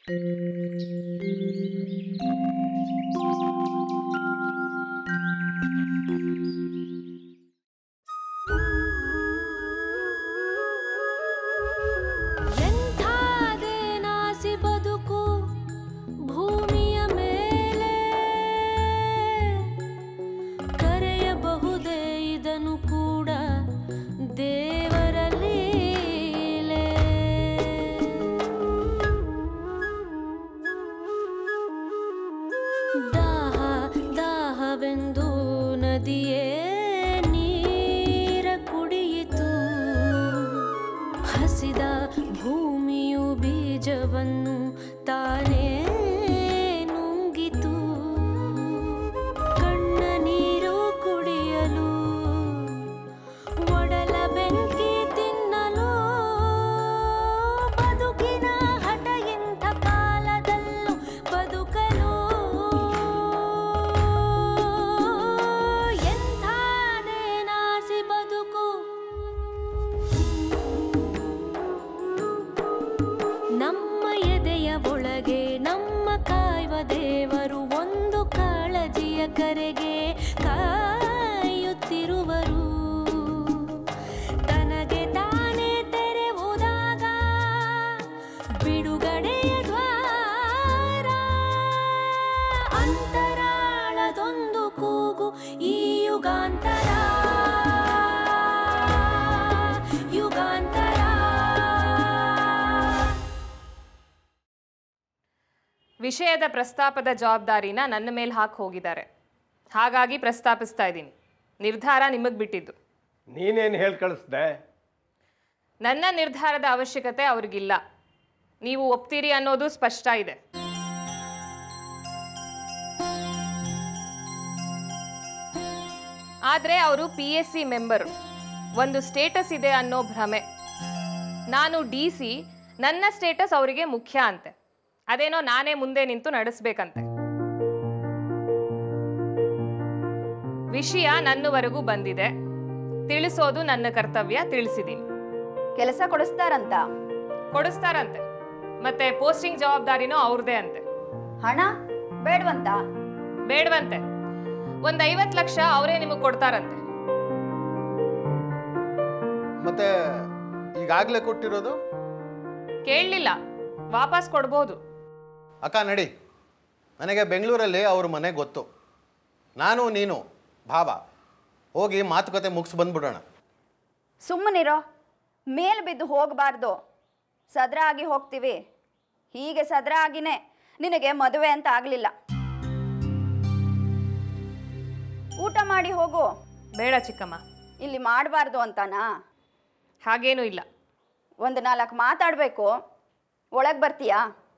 ಎಂಥಾದೇನಾಸಿ ಬದುಕು ಭೂಮಿಯ ಮೇಲೆ ಕರೆಯಬಹುದೇ ಇದನ್ನು ಕೂಡ ದೇವರ ಲೀಲೆ ದಾಹ ದಾಹವೆಂದು ನದಿಯೇ ನೀರ ಕುಡಿಯಿತು ಹಸಿದ ಭೂಮಿಯು ಬೀಜವನ್ನು ತಾನೇ ನುಂಗಿತು ಕಣ್ಣ ನೀರು ಕುಡಿಯಲು ಒಡಲ ಬೆಂಕಿ ತಿನ್ನಲು ಬದುಕಿನ ಹಠ ಇಂಥ ಕಾಲದಲ್ಲೂ ಬದುಕಲು ಎಂಥಾದೇನಾಸಿ ಬದುಕು ನಮ್ಮ ಎದೆಯ ಒಳಗೆ ನಮ್ಮ ಕಾಯುವ ದೇವರು ಒಂದು ಕಾಳಜಿಯ ಕರೆಗೆ ಕಾಯುತ್ತಿರುವರು ತನಗೆ ತಾನೇ ತೆರೆವುದಾಗ ಬಿಡುಗಡೆಯ ದ್ವಾರ ಅಂತರಾಳದೊಂದು ಕೂಗು ಈ ಯುಗಾಂತರ ಯುಗಾಂತರ ವಿಷಯದ ಪ್ರಸ್ತಾಪದ ಜವಾಬ್ದಾರಿನ ನನ್ನ ಮೇಲೆ ಹಾಕಿ ಹೋಗಿದ್ದಾರೆ ಹಾಗಾಗಿ ಪ್ರಸ್ತಾಪಿಸ್ತಾ ಇದ್ದೀನಿ ನಿರ್ಧಾರ ನಿಮಗೆ ಬಿಟ್ಟಿದ್ದು ನೀನೇನು ಹೇಳಿ ಕಳಿಸ್ದೆ ನನ್ನ ನಿರ್ಧಾರದ ಅವಶ್ಯಕತೆ ಅವ್ರಿಗಿಲ್ಲ ನೀವು ಒಪ್ತೀರಿ ಅನ್ನೋದು ಸ್ಪಷ್ಟ ಇದೆ ಆದರೆ ಅವರು ಪಿ ಎಸ್ ಸಿ ಮೆಂಬರು ಒಂದು ಸ್ಟೇಟಸ್ ಇದೆ ಅನ್ನೋ ಭ್ರಮೆ ನಾನು ಡಿ ಸಿ ನನ್ನ ಸ್ಟೇಟಸ್ ಅವರಿಗೆ ಮುಖ್ಯ ಅಂತೆ ಅದೇನೋ ನಾನೇ ಮುಂದೆ ನಿಂತು ನಡೆಸ್ಬೇಕಂತೆ ವಿಷಯ ನನ್ನವರೆಗೂ ಬಂದಿದೆ ತಿಳಿಸೋದು ನನ್ನ ಕರ್ತವ್ಯ ತಿಳಿಸಿದ್ದೀನಿ ಕೆಲಸ ಕೊಡಿಸ್ತಾರಂತ ಕೊಡಿಸ್ತಾರಂತೆ ಮತ್ತೆ ಪೋಸ್ಟಿಂಗ್ ಜವಾಬ್ದಾರಿನೂ ಅವ್ರದೇ ಅಂತೆ ಹಣ ಬೇಡವಂತ ಬೇಡವಂತೆ ಒಂದ್ ಐವತ್ತು ಲಕ್ಷ ಅವರೇ ನಿಮಗೆ ಕೊಡ್ತಾರಂತೆ ಮತ್ತೆ ಈಗಾಗಲೇ ಕೊಟ್ಟಿರೋದು ಕೇಳಲಿಲ್ಲ ವಾಪಸ್ ಕೊಡ್ಬೋದು ಅಕ್ಕ ನಡಿ ನನಗೆ ಬೆಂಗಳೂರಲ್ಲಿ ಅವ್ರ ಮನೆ ಗೊತ್ತು ನಾನು ನೀನು ಭಾವ ಹೋಗಿ ಮಾತುಕತೆ ಮುಗಿಸಿ ಬಂದ್ಬಿಡೋಣ ಸುಮ್ಮನಿರೋ ಮೇಲ್ ಬಿದ್ದು ಹೋಗಬಾರ್ದು ಸದ್ರ ಆಗಿ ಹೋಗ್ತೀವಿ ಹೀಗೆ ಸದ್ರ ಆಗಿನೇ ನಿನಗೆ ಮದುವೆ ಅಂತ ಆಗಲಿಲ್ಲ ಊಟ ಮಾಡಿ ಹೋಗು ಬೇಡ ಚಿಕ್ಕಮ್ಮ ಇಲ್ಲಿ ಮಾಡಬಾರ್ದು ಅಂತನಾ ಹಾಗೇನೂ ಇಲ್ಲ ಒಂದು ನಾಲ್ಕು ಮಾತಾಡಬೇಕು ಒಳಗೆ ಬರ್ತೀಯಾ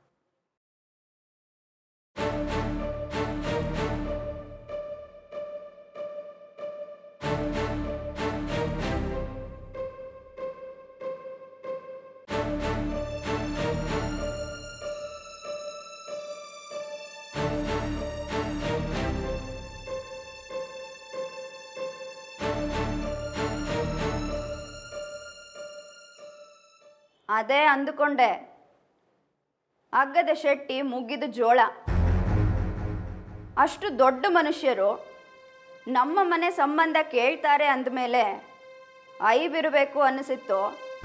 ಅದೇ ಅಂದುಕೊಂಡೆ ಅಗ್ಗದ ಶೆಟ್ಟಿ ಮುಗ್ಗಿದ ಜೋಳ ಅಷ್ಟು ದೊಡ್ಡ ಮನುಷ್ಯರು ನಮ್ಮ ಮನೆ ಸಂಬಂಧ ಕೇಳ್ತಾರೆ ಅಂದಮೇಲೆ ಐಬಿರಬೇಕು ಅನ್ನಿಸಿತ್ತು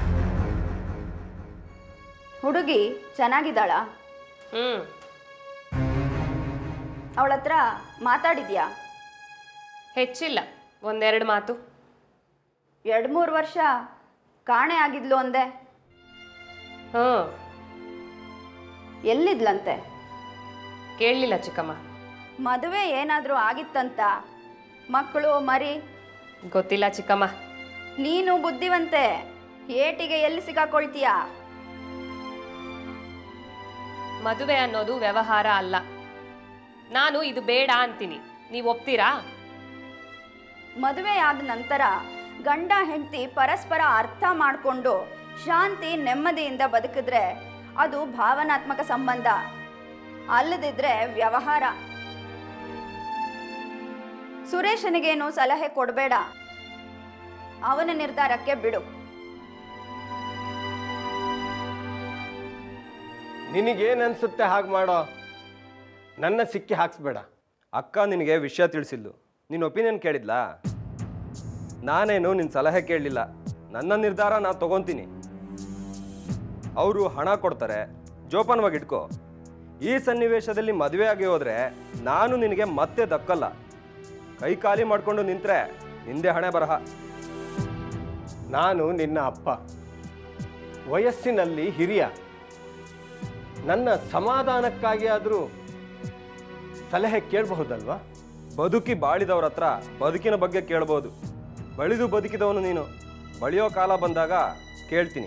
ಹುಡುಗಿ ಚೆನ್ನಾಗಿದ್ದಾಳ ಹ್ಮ್ ಅವಳ ಹತ್ರ ಮಾತಾಡಿದ್ಯಾ ಹೆಚ್ಚಿಲ್ಲ ಒಂದೆರಡು ಮಾತು ಎರಡು ಮೂರು ವರ್ಷ ಕಾಣೆ ಆಗಿದ್ಲು ಅಂದೆ ಹ್ಮ್ ಎಲ್ಲಿದ್ಲಂತೆ ಕೇಳಲಿಲ್ಲ ಚಿಕ್ಕಮ್ಮ ಮದುವೆ ಏನಾದರೂ ಆಗಿತ್ತಂತ ಮಕ್ಕಳು ಮರಿ ಗೊತ್ತಿಲ್ಲ ಚಿಕ್ಕಮ್ಮ ನೀನು ಬುದ್ಧಿವಂತೆ ಏಟಿಗೆ ಎಲ್ಲಿ ಸಿಕ್ಕಾಕೊಳ್ತೀಯಾ ಮದುವೆ ಅನ್ನೋದು ವ್ಯವಹಾರ ಅಲ್ಲ ನಾನು ಇದು ಬೇಡ ಅಂತೀನಿ ನೀವು ಒಪ್ತೀರಾ ಮದುವೆ ಆದ ನಂತರ ಗಂಡ ಹೆಂಡತಿ ಪರಸ್ಪರ ಅರ್ಥ ಮಾಡಿಕೊಂಡು ಶಾಂತಿ ನೆಮ್ಮದಿಯಿಂದ ಬದುಕಿದ್ರೆ ಅದು ಭಾವನಾತ್ಮಕ ಸಂಬಂಧ ಅಲ್ಲದಿದ್ರೆ ವ್ಯವಹಾರ ಸುರೇಶನಿಗೇನು ಸಲಹೆ ಕೊಡಬೇಡ ಅವನ ನಿರ್ಧಾರಕ್ಕೆ ಬಿಡು ನಿನಗೇನು ಅನಿಸುತ್ತೆ ಹಾಗೆ ಮಾಡೋ ನನ್ನ ಸಿಕ್ಕಿ ಹಾಕ್ಸ್ಬೇಡ ಅಕ್ಕ ನಿನಗೆ ವಿಷಯ ತಿಳಿಸಿದ್ಲು ನಿನ್ನ ಒಪಿನಿಯನ್ ಕೇಳಿದ್ಲಾ ನಾನೇನು ನಿನ್ನ ಸಲಹೆ ಕೇಳಲಿಲ್ಲ ನನ್ನ ನಿರ್ಧಾರ ನಾನು ತಗೊತೀನಿ ಅವರು ಹಣ ಕೊಡ್ತಾರೆ ಜೋಪಾನವಾಗಿ ಇಟ್ಕೋ ಈ ಸನ್ನಿವೇಶದಲ್ಲಿ ಮದುವೆ ಆಗಿ ಹೋದ್ರೆ ನಾನು ನಿನಗೆ ಮತ್ತೆ ದಕ್ಕಲ್ಲ ಕೈ ಖಾಲಿ ಮಾಡ್ಕೊಂಡು ನಿಂತ್ರೆ ನಿಂದೆ ಹಣೆ ಬರಹ ನಾನು ನಿನ್ನ ಅಪ್ಪ ವಯಸ್ಸಿನಲ್ಲಿ ಹಿರಿಯ ನನ್ನ ಸಮಾಧಾನಕ್ಕಾಗಿ ಆದರೂ ಸಲಹೆ ಕೇಳಬಹುದಲ್ವಾ ಬದುಕಿ ಬಾಳಿದವ್ರ ಹತ್ರ ಬದುಕಿನ ಬಗ್ಗೆ ಕೇಳ್ಬೋದು ಬಳಿದು ಬದುಕಿದವನು ನೀನು ಬಳಿಯೋ ಕಾಲ ಬಂದಾಗ ಕೇಳ್ತೀನಿ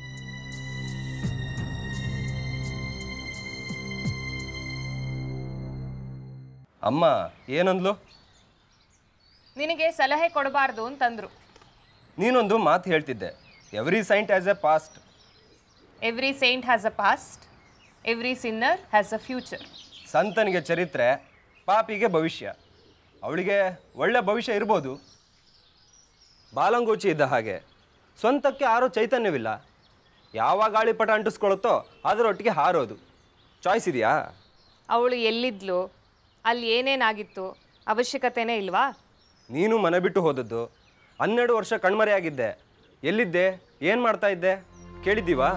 ಅಮ್ಮ ಏನಂದ್ಲು ನಿನಗೆ ಸಲಹೆ ಕೊಡಬಾರ್ದು ಅಂತಂದ್ರು ನೀನೊಂದು ಮಾತು ಹೇಳ್ತಿದ್ದೆ every saint as a past every saint has a past every sinner has a future ಸಂತನಿಗೆ ಚರಿತ್ರೆ ಪಾಪಿಗೆ ಭವಿಷ್ಯ ಅವಳಿಗೆ ಒಳ್ಳೆ ಭವಿಷ್ಯ ಇರ್ಬೋದು ಬಾಲಂಗೂಚಿ ಇದ್ದ ಹಾಗೆ ಸ್ವಂತಕ್ಕೆ ಆರೋ ಚೈತನ್ಯವಿಲ್ಲ ಯಾವ ಗಾಳಿಪಟ ಅಂಟಿಸ್ಕೊಳುತ್ತೋ ಅದರೊಟ್ಟಿಗೆ ಹಾರೋದು ಚಾಯ್ಸ್ ಇದೆಯಾ ಅವಳು ಎಲ್ಲಿದ್ಲು ಅಲ್ಲಿ ಏನೇನಾಗಿತ್ತು ಅವಶ್ಯಕತೆನೇ ಇಲ್ವಾ ನೀನು ಮನೆ ಬಿಟ್ಟು ಹೋದದ್ದು ಹನ್ನೆರಡು ವರ್ಷ ಕಣ್ಮರೆಯಾಗಿದ್ದೆ ಎಲ್ಲಿದ್ದೆ ಏನು ಮಾಡ್ತಾ ಇದ್ದೆ ಕೇಳಿದ್ದೀವಾ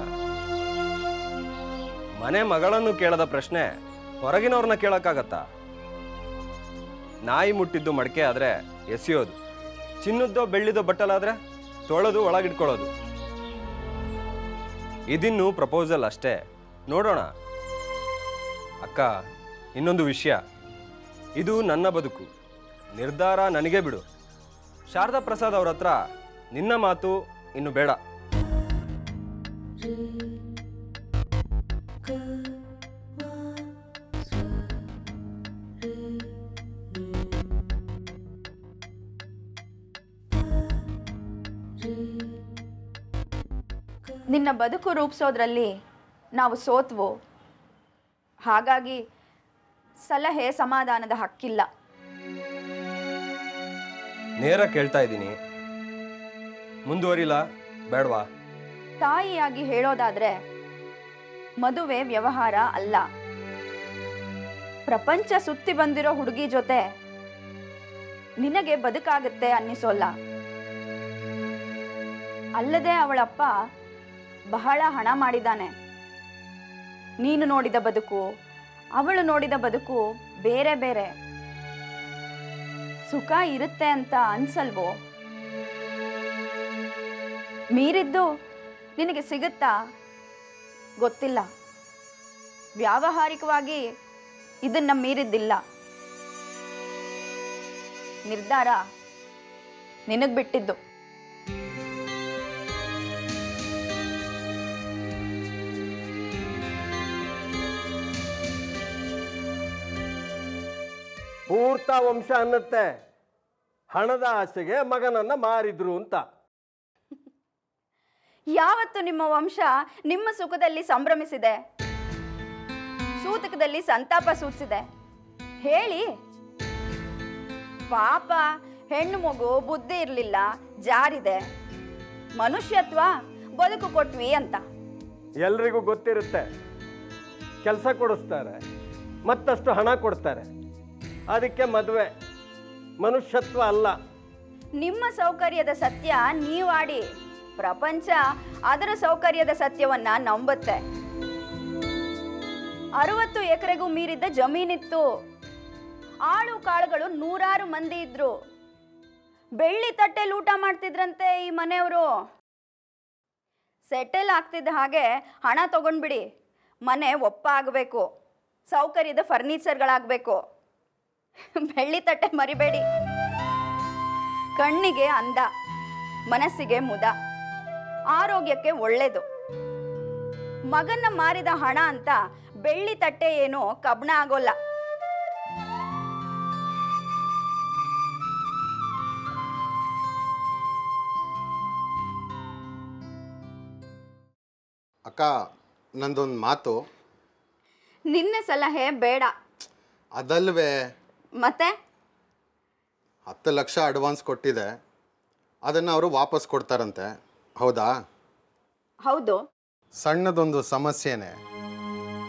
ಮನೆ ಮಗಳನ್ನು ಕೇಳದ ಪ್ರಶ್ನೆ ಹೊರಗಿನವ್ರನ್ನ ಕೇಳೋಕ್ಕಾಗತ್ತಾ ನಾಯಿ ಮುಟ್ಟಿದ್ದು ಮಡಕೆ ಆದರೆ ಎಸೆಯೋದು ಚಿನ್ನದ್ದೋ ಬೆಳ್ಳಿದೋ ಬಟ್ಟಲಾದ್ರೆ ತೊಳೆದು ಒಳಗಿಟ್ಕೊಳ್ಳೋದು ಇದಿನ್ನು ಪ್ರಪೋಸಲ್ ಅಷ್ಟೇ ನೋಡೋಣ ಅಕ್ಕ ಇನ್ನೊಂದು ವಿಷಯ ಇದು ನನ್ನ ಬದುಕು ನಿರ್ಧಾರ ನನಗೆ ಬಿಡು ಶಾರದಾ ಪ್ರಸಾದ್ ಅವ್ರ ಹತ್ರ ನಿನ್ನ ಮಾತು ಇನ್ನು ಬೇಡ ನಿನ್ನ ಬದುಕು ರೂಪಿಸೋದ್ರಲ್ಲಿ ನಾವು ಸೋತ್ವು ಹಾಗಾಗಿ ಸಲಹೆ ಸಮಾಧಾನದ ಹಕ್ಕಿಲ್ಲ ನೇರ ಕೇಳ್ತಾ ಇದ್ದೀನಿ ಮುಂದುವರಿಲ್ಲ ಬೇಡವಾ ತಾಯಿಯಾಗಿ ಹೇಳೋದಾದ್ರೆ ಮದುವೆ ವ್ಯವಹಾರ ಅಲ್ಲ ಪ್ರಪಂಚ ಸುತ್ತಿ ಬಂದಿರೋ ಹುಡುಗಿ ಜೊತೆ ನಿನಗೆ ಬದುಕಾಗುತ್ತೆ ಅನ್ನಿಸೋಲ್ಲ ಅಲ್ಲದೆ ಅವಳಪ್ಪ ಬಹಳ ಹಣ ಮಾಡಿದ್ದಾನೆ ನೀನು ನೋಡಿದ ಬದುಕು ಅವಳು ನೋಡಿದ ಬದುಕು ಬೇರೆ ಬೇರೆ ಸುಖ ಇರುತ್ತೆ ಅಂತ ಅನ್ಸಲ್ವೋ ಮೀರಿದ್ದು ನಿನಗೆ ಸಿಗುತ್ತಾ ಗೊತ್ತಿಲ್ಲ ವ್ಯಾವಹಾರಿಕವಾಗಿ ಇದನ್ನ ಮೀರಿದ್ದಿಲ್ಲ ನಿರ್ಧಾರ ನಿನಗ್ ಬಿಟ್ಟಿದ್ದು ಪೂರ್ತ ವಂಶ ಅನ್ನತ್ತೆ ಹಣದ ಆಸೆಗೆ ಮಗನನ್ನ ಮಾರಿದ್ರು ಅಂತ ಯಾವತ್ತು ನಿಮ್ಮ ವಂಶ ನಿಮ್ಮ ಸುಖದಲ್ಲಿ ಸಂಭ್ರಮಿಸಿದೆ ಸೂತಕದಲ್ಲಿ ಸಂತಾಪ ಸೂಚಿಸಿದೆ ಹೇಳಿ ಪಾಪ ಹೆಣ್ಣು ಮಗು ಬುದ್ಧಿ ಇರಲಿಲ್ಲ ಜಾರಿದೆ ಮನುಷ್ಯತ್ವ ಬದುಕು ಕೊಟ್ವಿ ಅಂತ ಎಲ್ರಿಗೂ ಗೊತ್ತಿರುತ್ತೆ ಕೆಲಸ ಕೊಡಿಸ್ತಾರೆ ಮತ್ತಷ್ಟು ಹಣ ಕೊಡ್ತಾರೆ ಅದಕ್ಕೆ ಮದುವೆ ಮನುಷ್ಯತ್ವ ಅಲ್ಲ ನಿಮ್ಮ ಸೌಕರ್ಯದ ಸತ್ಯ ನೀವಾಡಿ ಪ್ರಪಂಚ ಅದರ ಸೌಕರ್ಯದ ಸತ್ಯವನ್ನ ನಂಬುತ್ತೆ ಅರವತ್ತು ಎಕರೆಗೂ ಮೀರಿದ್ದ ಜಮೀನಿತ್ತು ಆಳು ಕಾಳುಗಳು ನೂರಾರು ಮಂದಿ ಇದ್ರು ಬೆಳ್ಳಿ ತಟ್ಟೆಲಿ ಊಟ ಮಾಡ್ತಿದ್ರಂತೆ ಈ ಮನೆಯವರು ಸೆಟಲ್ ಆಗ್ತಿದ್ದ ಹಾಗೆ ಹಣ ತಗೊಂಡ್ಬಿಡಿ ಮನೆ ಒಪ್ಪ ಆಗಬೇಕು ಸೌಕರ್ಯದ ಫರ್ನಿಚರ್ಗಳಾಗಬೇಕು ಬೆಳ್ಳಿ ತಟ್ಟೆ ಮರಿಬೇಡಿ ಕಣ್ಣಿಗೆ ಅಂದ ಮನಸ್ಸಿಗೆ ಮುದ ಆರೋಗ್ಯಕ್ಕೆ ಒಳ್ಳೆಯದು ಮಗನ್ನ ಮಾರಿದ ಹಣ ಅಂತ ಬೆಳ್ಳಿ ತಟ್ಟೆ ಏನು ಕಬ್ಣ ಆಗೋಲ್ಲ ಅಕ್ಕ ನಂದೊಂದು ಮಾತು ನಿನ್ನ ಸಲಹೆ ಬೇಡ ಅದಲ್ವೇ ಮತ್ತೆ ಹತ್ತು ಲಕ್ಷ ಅಡ್ವಾನ್ಸ್ ಕೊಟ್ಟಿದೆ ಅದನ್ನು ಅವರು ವಾಪಸ್ ಕೊಡ್ತಾರಂತೆ ಹೌದಾ ಹೌದು ಸಣ್ಣದೊಂದು ಸಮಸ್ಯೆನೇ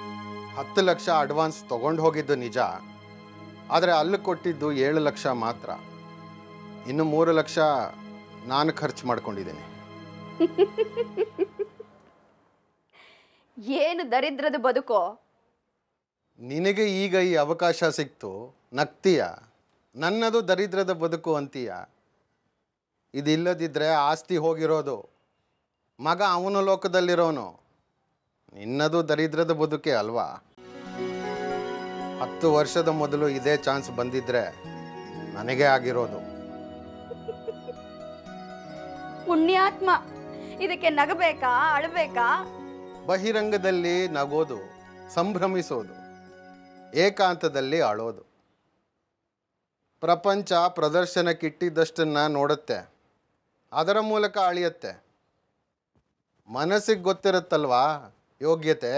ಹತ್ತು ಲಕ್ಷ ಅಡ್ವಾನ್ಸ್ ತಗೊಂಡು ಹೋಗಿದ್ದು ನಿಜ ಆದರೆ ಅಲ್ಲಿ ಕೊಟ್ಟಿದ್ದು ಏಳು ಲಕ್ಷ ಮಾತ್ರ ಇನ್ನು ಮೂರು ಲಕ್ಷ ನಾನು ಖರ್ಚು ಮಾಡ್ಕೊಂಡಿದ್ದೀನಿ ಏನು ದರಿದ್ರದ ಬದುಕೋ ನಿನಗೆ ಈಗ ಈ ಅವಕಾಶ ಸಿಕ್ತು ನಗ್ತೀಯ ನನ್ನದು ದರಿದ್ರದ ಬದುಕು ಅಂತೀಯ ಇದಿಲ್ಲದಿದ್ದರೆ ಆಸ್ತಿ ಹೋಗಿರೋದು ಮಗ ಅವನ ಲೋಕದಲ್ಲಿರೋನು ನಿನ್ನದು ದರಿದ್ರದ ಬದುಕೆ ಅಲ್ವಾ ಹತ್ತು ವರ್ಷದ ಮೊದಲು ಇದೇ ಚಾನ್ಸ್ ಬಂದಿದ್ರೆ ನನಗೆ ಆಗಿರೋದು ಪುಣ್ಯಾತ್ಮ ಇದಕ್ಕೆ ನಗಬೇಕಾ ಅಳಬೇಕಾ ಬಹಿರಂಗದಲ್ಲಿ ನಗೋದು ಸಂಭ್ರಮಿಸೋದು ಏಕಾಂತದಲ್ಲಿ ಅಳೋದು ಪ್ರಪಂಚ ಪ್ರದರ್ಶನಕ್ಕಿಟ್ಟಿದ್ದಷ್ಟನ್ನ ನೋಡುತ್ತೆ ಅದರ ಮೂಲಕ ಅಳಿಯತ್ತೆ ಮನಸ್ಸಿಗೆ ಗೊತ್ತಿರುತ್ತಲ್ವಾ ಯೋಗ್ಯತೆ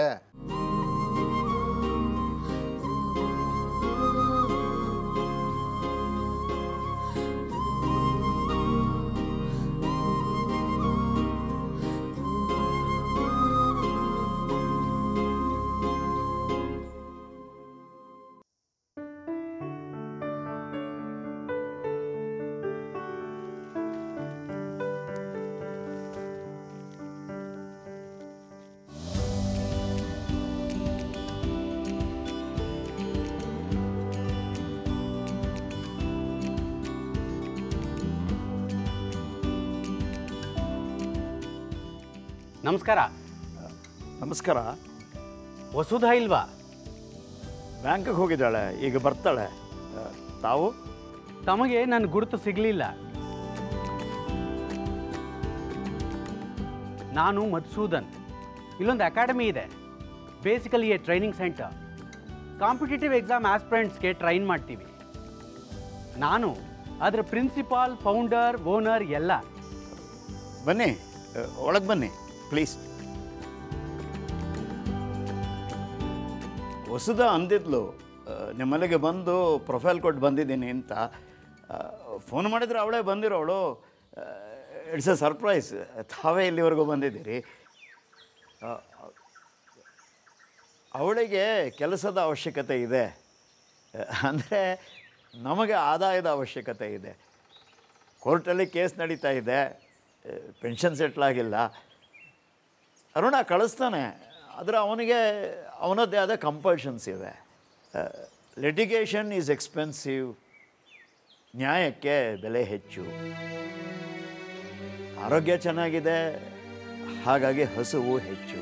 ನಮಸ್ಕಾರ ನಮಸ್ಕಾರ ವಸುಧಾ ಇಲ್ವಾ ಬ್ಯಾಂಕಿಗೆ ಹೋಗಿದ್ದಾಳೆ ಈಗ ಬರ್ತಾಳೆ ಆ, ತಾವು ತಮಗೆ ನನ್ನ ಗುರುತು ಸಿಗಲಿಲ್ಲ ನಾನು ಮಧುಸೂದನ್ ಇಲ್ಲೊಂದು ಅಕಾಡೆಮಿ ಇದೆ basically a training centre competitive exam ಆಸ್ಪಿರೆಂಟ್ಸ್ಗೆ ಟ್ರೈನ್ ಮಾಡ್ತೀವಿ ನಾನು ಅದರ ಪ್ರಿನ್ಸಿಪಾಲ್ ಫೌಂಡರ್ ಓನರ್ ಎಲ್ಲ ಬನ್ನಿ ಒಳಗೆ ಬನ್ನಿ ಪ್ಲೀಸ್ ಹೊಸದ ಅಂದಿದ್ಲು ಆ, ನಿಮ್ಮಲ್ಲಿಗೆ ಬಂದು ಪ್ರೊಫೈಲ್ ಕೊಟ್ಟು ಬಂದಿದ್ದೀನಿ ಅಂತ ಫೋನ್ ಮಾಡಿದ್ರೆ ಅವಳೇ ಬಂದಿರೋವಳು ಇಟ್ಸ್ ಎ ಸರ್ಪ್ರೈಸ್ ತಾವೇ ಇಲ್ಲಿವರೆಗೂ ಬಂದಿದ್ದೀರಿ ಆ, ಅವಳಿಗೆ ಕೆಲಸದ ಅವಶ್ಯಕತೆ ಇದೆ ಅಂದರೆ ನಮಗೆ ಆದಾಯದ ಅವಶ್ಯಕತೆ ಇದೆ ಕೋರ್ಟಲ್ಲಿ ಕೇಸ್ ನಡೀತಾ ಇದೆ ಪೆನ್ಷನ್ ಸೆಟ್ಲ್ ಆಗಿಲ್ಲ ಅರುಣ ಕಳಿಸ್ತಾನೆ ಆದರೆ ಅವನಿಗೆ ಅವನದ್ದೇ ಆದ ಕಂಪಲ್ಷನ್ಸ್ ಇವೆ ಲಿಟಿಗೇಷನ್ ಈಸ್ ಎಕ್ಸ್ಪೆನ್ಸಿವ್ ನ್ಯಾಯಕ್ಕೆ ಬೆಲೆ ಹೆಚ್ಚು ಆರೋಗ್ಯ ಚೆನ್ನಾಗಿದೆ ಹಾಗಾಗಿ ಹಸುವು ಹೆಚ್ಚು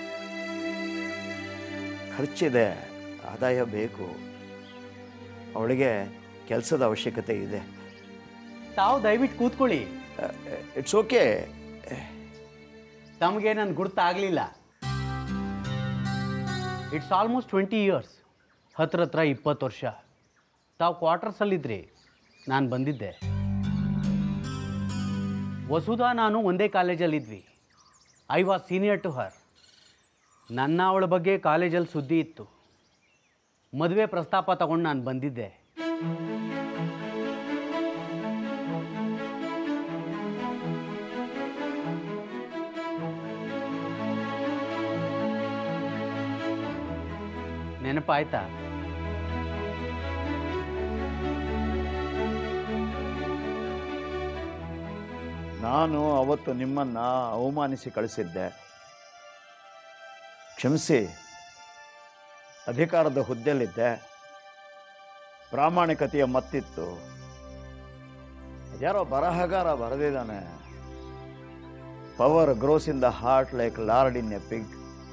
ಖರ್ಚಿದೆ ಆದಾಯ ಬೇಕು ಅವಳಿಗೆ ಕೆಲಸದ ಅವಶ್ಯಕತೆ ಇದೆ ತಾವು ದಯವಿಟ್ಟು ಕೂತ್ಕೊಳ್ಳಿ ಇಟ್ಸ್ ಓಕೆ ತಮಗೆ ನನ್ನ ಗುರ್ತಾಗಲಿಲ್ಲ ಇಟ್ಸ್ ಆಲ್ಮೋಸ್ಟ್ ಟ್ವೆಂಟಿ ಇಯರ್ಸ್ ಹತ್ರ ಹತ್ರ ಇಪ್ಪತ್ತು ವರ್ಷ ತಾವು ಕ್ವಾರ್ಟರ್ಸಲ್ಲಿದ್ರಿ ನಾನು ಬಂದಿದ್ದೆ ವಸುಧಾ ನಾನು ಒಂದೇ ಕಾಲೇಜಲ್ಲಿದ್ವಿ I was senior to her ನನ್ನ ಅವಳ ಬಗ್ಗೆ ಕಾಲೇಜಲ್ಲಿ ಸುದ್ದಿ ಇತ್ತು ಮದುವೆ ಪ್ರಸ್ತಾಪ ತಗೊಂಡು ನಾನು ಬಂದಿದ್ದೆ ನೆನಪಾಯ್ತಾ ನಾನು ಅವತ್ತು ನಿಮ್ಮನ್ನು ಅವಮಾನಿಸಿ ಕಳಿಸಿದ್ದೆ ಕ್ಷಮಿಸಿ ಅಧಿಕಾರದ ಹುದ್ದೆಯಲ್ಲಿದ್ದೆ ಪ್ರಾಮಾಣಿಕತೆಯ ಮತ್ತಿತ್ತು ಯಾರೋ ಬರಹಗಾರ ಬರೆದಿದ್ದಾನೆ power grows in the heart like lard in a pig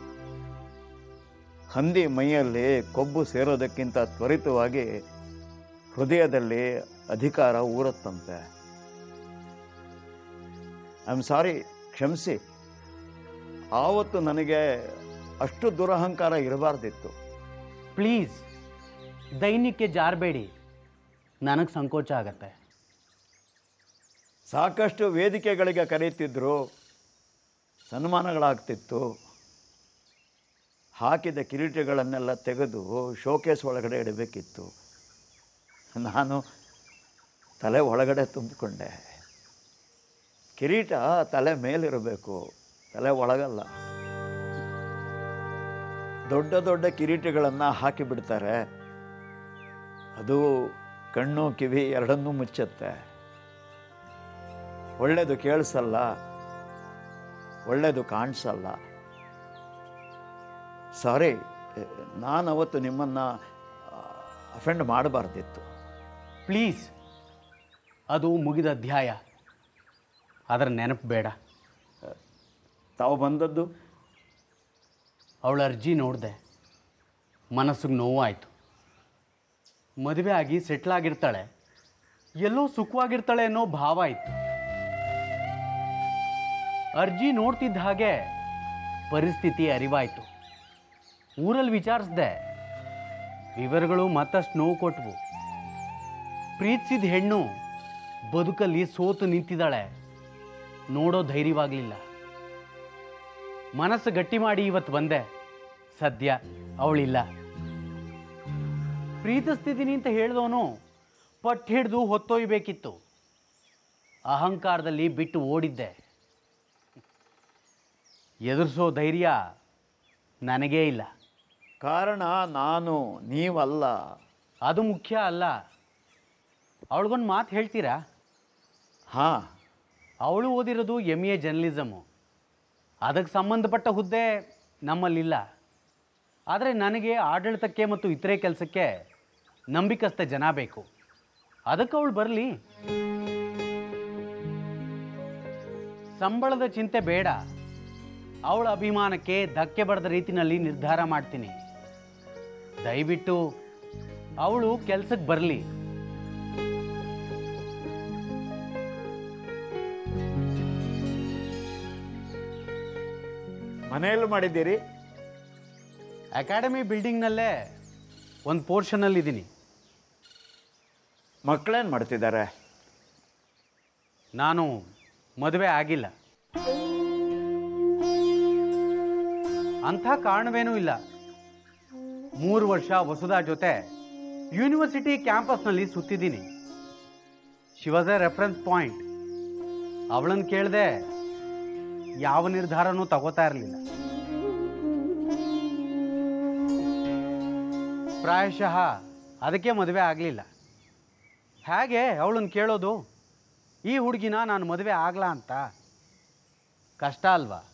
ಹಂದಿ ಮೈಯಲ್ಲಿ ಕೊಬ್ಬು ಸೇರೋದಕ್ಕಿಂತ ತ್ವರಿತವಾಗಿ ಹೃದಯದಲ್ಲಿ ಅಧಿಕಾರ ಊರತ್ತಂತೆ ಐ ಆಮ್ ಸಾರಿ ಕ್ಷಮಿಸಿ ಆವತ್ತು ನನಗೆ ಅಷ್ಟು ದುರಹಂಕಾರ ಇರಬಾರ್ದಿತ್ತು ಪ್ಲೀಸ್ ದೈನ್ಯಕ್ಕೆ ಜಾರಬೇಡಿ ನನಗೆ ಸಂಕೋಚ ಆಗತ್ತೆ ಸಾಕಷ್ಟು ವೇದಿಕೆಗಳಿಗೆ ಕರೆಯುತ್ತಿದ್ದರು ಸನ್ಮಾನಗಳಾಗ್ತಿತ್ತು ಹಾಕಿದ ಕಿರೀಟಗಳನ್ನೆಲ್ಲ ತೆಗೆದು ಶೋಕೇಸ್ ಒಳಗಡೆ ಇಡಬೇಕಿತ್ತು ನಾನು ತಲೆ ಒಳಗಡೆ ತುಂಬಿಕೊಂಡೆ ಕಿರೀಟ ತಲೆ ಮೇಲಿರಬೇಕು ತಲೆ ಒಳಗಲ್ಲ ದೊಡ್ಡ ದೊಡ್ಡ ಕಿರೀಟಗಳನ್ನು ಹಾಕಿಬಿಡ್ತಾರೆ ಅದು ಕಣ್ಣು ಕಿವಿ ಎರಡನ್ನೂ ಮುಚ್ಚುತ್ತೆ ಒಳ್ಳೆಯದು ಕೇಳಿಸಲ್ಲ ಒಳ್ಳೆಯದು ಕಾಣಿಸಲ್ಲ ಸಾರಿ ನಾನು ಅವತ್ತು ನಿಮ್ಮನ್ನು ಅಫೆಂಡ್ ಮಾಡಬಾರ್ದಿತ್ತು ಪ್ಲೀಸ್ ಅದು ಮುಗಿದ ಅಧ್ಯಾಯ ಅದರ ನೆನಪು ಬೇಡ ತಾವು ಬಂದದ್ದು ಅವಳ ಅರ್ಜಿ ನೋಡಿದೆ ಮನಸ್ಸಿಗೆ ನೋವಾಯಿತು ಮದುವೆ ಆಗಿ ಸೆಟ್ಲ್ ಆಗಿರ್ತಾಳೆ ಎಲ್ಲೋ ಸುಖವಾಗಿರ್ತಾಳೆ ಅನ್ನೋ ಭಾವ ಇತ್ತು ಅರ್ಜಿ ನೋಡ್ತಿದ್ದ ಹಾಗೆ ಪರಿಸ್ಥಿತಿ ಅರಿವಾಯಿತು ಊರಲ್ಲಿ ವಿಚಾರಿಸ್ದೆ ವಿವರಗಳು ಮತ್ತಷ್ಟು ನೋವು ಕೊಟ್ವು ಪ್ರೀತಿಸಿದ ಹೆಣ್ಣು ಬದುಕಲ್ಲಿ ಸೋತು ನಿಂತಿದ್ದಾಳೆ ನೋಡೋ ಧೈರ್ಯವಾಗಲಿಲ್ಲ ಮನಸ್ಸು ಗಟ್ಟಿ ಮಾಡಿ ಇವತ್ತು ಬಂದೆ ಸದ್ಯ ಅವಳಿಲ್ಲ ಪ್ರೀತಿಸ್ತಿದ್ದೀನಿ ಅಂತ ಹೇಳಿದವನು ಪಟ್ಟು ಹಿಡಿದು ಹೊತ್ತೊಯ್ಬೇಕಿತ್ತು ಅಹಂಕಾರದಲ್ಲಿ ಬಿಟ್ಟು ಓಡಿದ್ದೆ ಎದುರಿಸೋ ಧೈರ್ಯ ನನಗೇ ಇಲ್ಲ ಕಾರಣ ನಾನು ನೀವಲ್ಲ ಅದು ಮುಖ್ಯ ಅಲ್ಲ ಅವಳಿಗೊಂದು ಮಾತು ಹೇಳ್ತೀರಾ ಹಾಂ ಅವಳು ಓದಿರೋದು ಎಮ್ ಎ ಜರ್ನಲಿಸಮು ಅದಕ್ಕೆ ಸಂಬಂಧಪಟ್ಟ ಹುದ್ದೆ ನಮ್ಮಲ್ಲಿಲ್ಲ ಆದರೆ ನನಗೆ ಆಡಳಿತಕ್ಕೆ ಮತ್ತು ಇತರೆ ಕೆಲಸಕ್ಕೆ ನಂಬಿಕಸ್ಥ ಜನ ಬೇಕು ಅದಕ್ಕೆ ಅವಳು ಬರಲಿ ಸಂಬಳದ ಚಿಂತೆ ಬೇಡ ಅವಳ ಅಭಿಮಾನಕ್ಕೆ ಧಕ್ಕೆ ಬಡದ ರೀತಿನಲ್ಲಿ ನಿರ್ಧಾರ ಮಾಡ್ತೀನಿ ದಯವಿಟ್ಟು ಅವಳು ಕೆಲಸಕ್ಕೆ ಬರಲಿ ಮನೆಯಲ್ಲೂ ಮಾಡಿದ್ದೀರಿ ಅಕಾಡೆಮಿ ಬಿಲ್ಡಿಂಗ್ನಲ್ಲೇ ಒಂದು ಪೋರ್ಷನಲ್ಲಿದ್ದೀನಿ ಮಕ್ಕಳೇನು ಮಾಡ್ತಿದ್ದಾರೆ ನಾನು ಮದುವೆ ಆಗಿಲ್ಲ ಅಂಥ ಕಾರಣವೇನೂ ಇಲ್ಲ ಮೂರು ವರ್ಷ ವಸುಧಾ ಜೊತೆ ಯೂನಿವರ್ಸಿಟಿ ಕ್ಯಾಂಪಸ್ನಲ್ಲಿ ಸುತ್ತಿದ್ದೀನಿ she was a reference point ಅವಳನ್ನು ಕೇಳದೆ ಯಾವ ನಿರ್ಧಾರನೂ ತಗೋತಾ ಇರಲಿಲ್ಲ ಪ್ರಾಯಶಃ ಅದಕ್ಕೆ ಮದುವೆ ಆಗಲಿಲ್ಲ ಹೇಗೆ ಅವಳನ್ನು ಕೇಳೋದು ಈ ಹುಡುಗಿನ ನಾನು ಮದುವೆ ಆಗಲ್ಲ ಅಂತ ಕಷ್ಟ ಅಲ್ವಾ